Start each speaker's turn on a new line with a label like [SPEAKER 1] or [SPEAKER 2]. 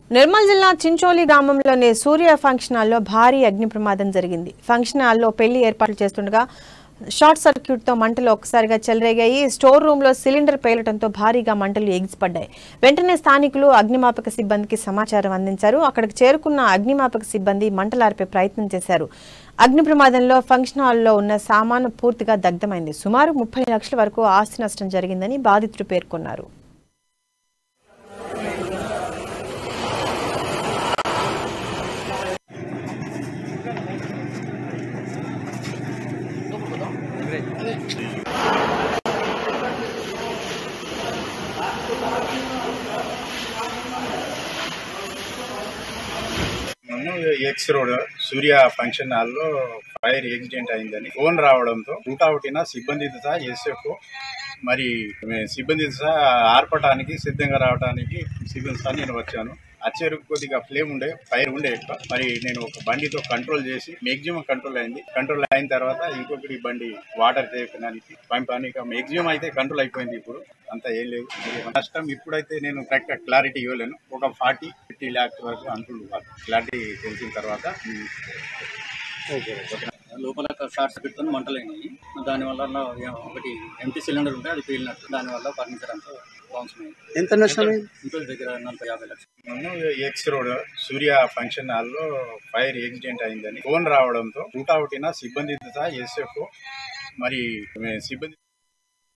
[SPEAKER 1] నిర్మల్ జిల్లా చించోలి గ్రామంలోని సూర్య ఫంక్షన్ హాల్లో భారీ అగ్ని ప్రమాదం జరిగింది ఫంక్షన్ హాల్లో పెళ్లి ఏర్పాట్లు చేస్తుండగా షార్ట్ సర్క్యూట్ తో మంటలు ఒక్కసారిగా చెలరేగాయి స్టోర్ రూమ్ లో సిలిండర్ పేలటంతో భారీగా మంటలు ఎగిసిపడ్డాయి వెంటనే స్థానికులు అగ్నిమాపక సిబ్బందికి సమాచారం అందించారు అక్కడికి చేరుకున్న అగ్నిమాపక సిబ్బంది మంటలార్పే ప్రయత్నం చేశారు అగ్ని ప్రమాదంలో ఫంక్షన్ హాల్లో ఉన్న సామాను పూర్తిగా దగ్ధమైంది సుమారు ముప్పై లక్షల వరకు ఆస్తి నష్టం జరిగిందని బాధితుడు పేర్కొన్నారు
[SPEAKER 2] నేను ఎక్స్ రోడ్ సూర్య ఫంక్షన్ హాల్లో ఫైర్ యాక్సిడెంట్ అయిందని ఫోన్ రావడంతో రూటావుటిన సిబ్బందితో సహా ఎస్ఎఫ్ మరి సిబ్బందితో సహా ఆర్పటానికి సిద్ధంగా రావడానికి సిబ్బంది సహా నేను వచ్చాను అచ్చేరుకు కొద్దిగా ఫ్లేమ్ ఉండే ఫైర్ ఉండే ఎక్కువ మరి నేను ఒక బండితో కంట్రోల్ చేసి మాక్సిమం కంట్రోల్ అయింది కంట్రోల్ అయిన తర్వాత ఇంకొకటి బండి వాటర్ చేయడానికి పంపానికి మాక్సిమం అయితే కంట్రోల్ అయిపోయింది ఇప్పుడు అంత ఏం లేదు నష్టం ఇప్పుడైతే నేను కరెక్ట్ క్లారిటీ ఇవ్వలేను ఒక ఫార్టీ ఫిఫ్టీ ల్యాక్స్ వరకు అంటున్నారు క్లారిటీ తెలిసిన తర్వాత
[SPEAKER 3] లోపల షార్ట్ సర్క్యూట్ తో మంటలు అయినాయి దానివల్ల నా- ఒకటి ఎంటీ సిలిండర్ ఉంటే అది పేలినట్టు దానివల్ల ఫర్నిచర్ అంతా ధ్వంసం అయింది
[SPEAKER 4] ఎంత నష్టం అయింది
[SPEAKER 3] ఇంట్లో దగ్గర నలభై యాభై లక్షలు
[SPEAKER 2] నేను ఎక్స్ రోడ్ సూర్య ఫంక్షన్ హాల్లో ఫైర్ యాక్సిడెంట్ అయిందని ఫోన్ రావడంతో రూటావుటిన సిబ్బందితో సహా ఎస్ఎఫ్ మరి సిబ్బంది